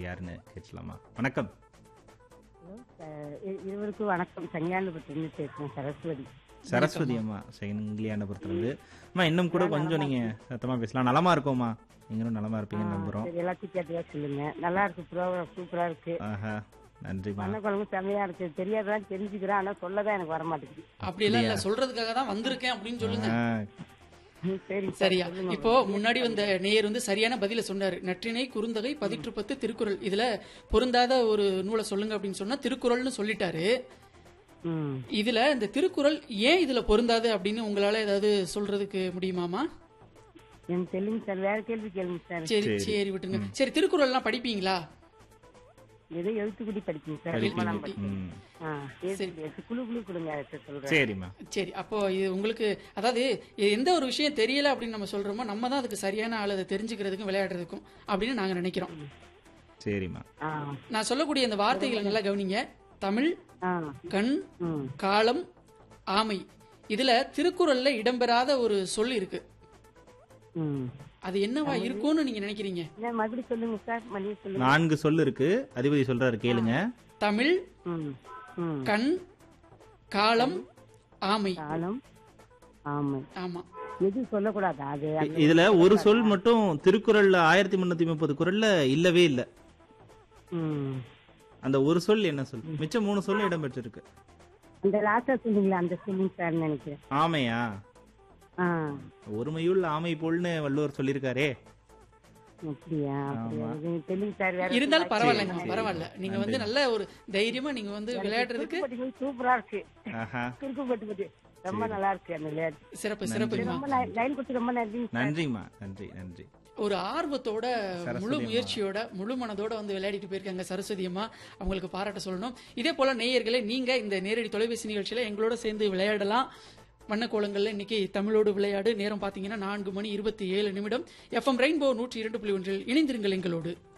யாருன்னு கேட்கலாமா வணக்கம் ஹலோ அஹ் இ- இருவருக்கும் வணக்கம் சங்கியாண்டபுரத்துலேருந்து பேசுகிறேன் சரஸ்வதி சரஸ்வதி அம்மா செங்கிலியாண்டபுரத்துலேருந்து அம்மா இன்னும் கூட கொஞ்சம் நீங்க சத்தமா பேசலாம் நலமா இருக்கோம்மா நீங்களும் நலமா இருப்பீங்கன்னு நம்புறோம் சரி எல்லாத்தையும் கேட்டதா சொல்லுங்க நல்லா இருக்கு ப்ரோக்ராம் சூப்பரா இருக்கு ஆஹா நன்றிம்மா மண்ண குழம்பு செம்மையா இருக்கு தெரியாதான் தெரிஞ்சுக்கிறேன் ஆனா சொல்லதான் எனக்கு வர மாட்டேங்குது அப்படியெல்லாம் இல்ல சொல்றதுக்காக தான் வந்திருக்கேன் அப்படின்னு சொல்லுங்க ஆ, ம், சரி சார், சரியா சொல்லுங்க. இப்போ முன்னாடி வந்த நேயர் வந்து சரியான பதில சொன்னாரு நற்றிணை குறுந்தகை பதிற்று பத்து திருக்குறள் இதுல பொருந்தாத ஒரு நூலை சொல்லுங்க அப்படின்னு சொன்னா திருக்குறள்னு சொல்லிட்டாரு ம் இதுல இந்த திருக்குறள் ஏன் இதுல பொருந்தாது அப்படின்னு உங்களால ஏதாவது சொல்றதுக்கு முடியுமாமா எனக்கு தெரியல சார் வேற கேள்வி கேளுங்க சார் சரி சரி விட்டுங்க சரி திருக்குறள்லாம் படிப்பீங்களா ஏதோ எழுத்துக்குடி படிக்கணும் சார் ரொம்ப நான் படிக்கிறேன் ம். ஆ எழுத்துக்குடி எடுத்து குழு குழு கொடுங்க சார் சொல்றேன் சரிம்மா சரி அப்போ இது உங்களுக்கு அதாவது இது எந்த ஒரு விஷயம் தெரியல அப்படின்னு நம்ம சொல்றோமோ நம்ம தான் அதுக்கு சரியான ஆள் அதை தெரிஞ்சுக்கிறதுக்கும் விளையாடுறதுக்கும் அப்படின்னு நாங்க நினைக்கிறோம் சரிம்மா ஆ நான் சொல்லக்கூடிய இந்த வார்த்தைகளை நல்லா கவனிங்க தமிழ் ஆ கண் ம் காலம் ஆமை இதுல திருக்குறள்ல இடம்பெறாத ஒரு சொல் இருக்கு ம் அது என்னவா இருக்கும்னு நீங்க நினைக்கிறீங்க என்ன மறுபடியும் சொல்லுங்க சார் மறுபடியும் சொல்லுங்க நான்கு சொல் இருக்கு அதிபதி சொல்றாரு கேளுங்க தமிழ் ம் ம் கண் காலம் ஆமை காலம் ஆமை ஆமா எது சொல்லக்கூடாதா அது இ- இதுல ஒரு சொல் மட்டும் திருக்குறள்ல ஆயிரத்தி முன்னூத்தி முப்பது குறள்ல இல்லவே இல்ல ம் அந்த ஒரு சொல் என்ன சொல் மிச்சம் மூணு சொல் இடம்பெற்றிருக்கு அந்த லாஸ்டா சொன்னீங்களா அந்த சொல்லுங்க சார் நினைக்கிறேன் ஆமையா ஆ ஒருமையுள் ஆமை போல்னு வள்ளுவர் சொல்லியிருக்காரே அப்படியா அப்படியா இது தெலுங்கு சார் வேற இருந்தாலும் பரவாயில்லைங்க பரவாயில்ல நீங்க வந்து நல்ல ஒரு தைரியமா நீங்க வந்து விளையாடுறதுக்கு குறுக்குப்பட்டி சூப்பரா இருக்கு ஆஹா குறுக்குப்பட்டி பட்டி ரொம்ப நல்லா இருக்கு அந்த விளையாட்டு சிறப்பு சிறப்புமா ரொம்ப லைன் கொடுத்து ரொம்ப நன்றி நன்றிம்மா நன்றி நன்றி ஒரு ஆர்வத்தோட முழு முயற்சியோட முழு மனதோட வந்து விளையாடிட்டு போயிருக்காங்க சரஸ்வதி அம்மா அவங்களுக்கு பாராட்ட சொல்லணும் இதே போல நேயர்களே நீங்க இந்த நேரடி தொலைபேசி நிகழ்ச்சியில எங்களோட சேர்ந்து விளையாடலாம் வண்ணக்கோலங்கள்ல இன்னைக்கு தமிழோடு விளையாடு நேரம் பாத்தீங்கன்னா நான்கு மணி இருபத்தி ஏழு நிமிடம் எஃப்எம் ரெயின்போ நூற்றி இரண்டு புள்ளி ஒன்றில் இணைந்திருங்கள் எங்களோடு